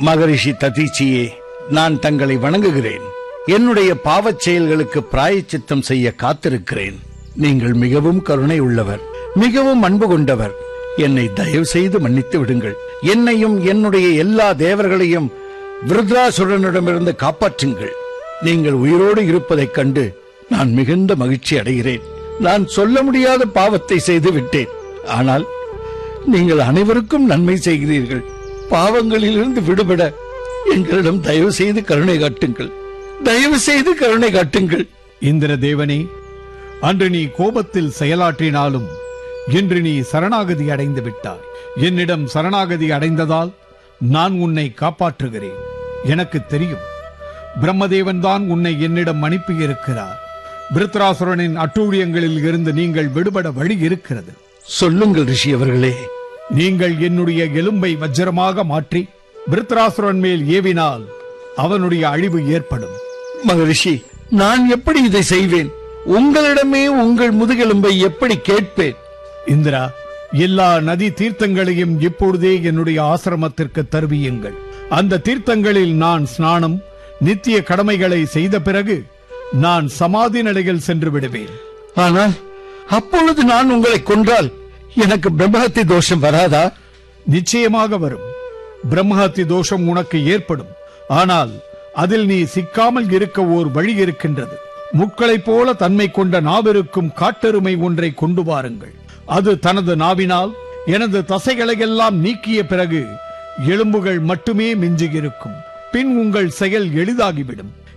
மகரிஷி ததீச்சியே நான் தங்களை வணங்குகிறேன் என்னுடைய பாவச் செயல்களுக்கு பிராயச்சித்தம் செய்ய காத்திருக்கிறேன் நீங்கள் மிகவும் கருணை உள்ளவர் மிகவும் அன்பு கொண்டவர் என்னை தயவு செய்து மன்னித்து விடுங்கள் என்னையும் என்னுடைய எல்லா தேவர்களையும் விருத்ராசுரனிடமிருந்து காப்பாற்றுங்கள் நீங்கள் உயிரோடு இருப்பதைக் கண்டு நான் மிகுந்த மகிழ்ச்சி அடைகிறேன் நான் சொல்ல முடியாத பாவத்தை செய்து விட்டேன் ஆனால் நீங்கள் அனைவருக்கும் நன்மை செய்கிறீர்கள் பாவங்களிலிருந்து விடுபட எங்களிடம் தயவு செய்து கருணை காட்டுங்கள் தயவு செய்து கருணை காட்டுங்கள் இந்திர தேவனே அன்று நீ கோபத்தில் செயலாற்றினாலும் இன்று நீ சரணாகதி அடைந்து விட்டாய் என்னிடம் சரணாகதி அடைந்ததால் நான் உன்னை காப்பாற்றுகிறேன் எனக்கு தெரியும் பிரம்மதேவன் தான் உன்னை என்னிடம் அனுப்பியிருக்கிறார் விருத்ராசுரனின் அட்டூழியங்களில் இருந்து நீங்கள் விடுபட வழி இருக்கிறது சொல்லுங்கள் ரிஷி அவர்களே நீங்கள் என்னுடைய எலும்பை வஜ்ரமாக மாற்றி விருத்ராசுரன் மேல் ஏவினால் அவனுடைய அழிவு ஏற்படும் மகரிஷி நான் எப்படி இதை செய்வேன் உங்களிடமே உங்கள் முதுகெலும்பை எப்படி கேட்பேன் இந்திரா எல்லா நதி தீர்த்தங்களையும் இப்பொழுதே என்னுடைய ஆசிரமத்திற்கு தருவியுங்கள் அந்த தீர்த்தங்களில் நான் ஸ்நானம் நித்திய கடமைகளை செய்த பிறகு நான் சமாதி நிலையில் சென்று விடுவேன் ஆனால் அப்பொழுது நான் உங்களை கொன்றால் எனக்கு பிரம்மஹத்தி தோஷம் வராதா நிச்சயமாக வரும் பிரம்மஹத்தி தோஷம் உனக்கு ஏற்படும் ஆனால் அதில் நீ சிக்காமல் இருக்க ஓர் வழி இருக்கின்றது முக்களைப் போல தன்மை கொண்ட நாவிருக்கும் காட்டெருமை ஒன்றை கொண்டு வாருங்கள் அது தனது நாவினால் எனது தசைகளையெல்லாம் நீக்கிய பிறகு எலும்புகள் மட்டுமே மிஞ்சியிருக்கும் பின் உங்கள் செயல் எளிதாகிவிடும்